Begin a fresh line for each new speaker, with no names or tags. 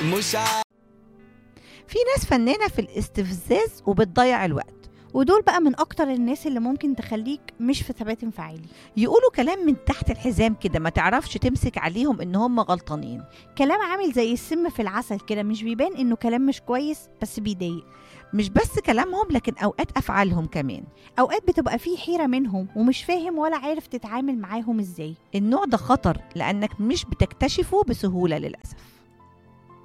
مش عارف
في ناس فنانة في الاستفزاز وبتضيع الوقت
ودول بقى من اكتر الناس اللي ممكن تخليك مش في ثبات انفعالي
يقولوا كلام من تحت الحزام كده ما تعرفش تمسك عليهم ان هم غلطانين
كلام عامل زي السم في العسل كده مش بيبان انه كلام مش كويس بس بيضايق
مش بس كلامهم لكن اوقات افعالهم كمان
اوقات بتبقى فيه حيرة منهم ومش فاهم ولا عارف تتعامل معاهم ازاي
النوع ده خطر لانك مش بتكتشفه بسهولة للاسف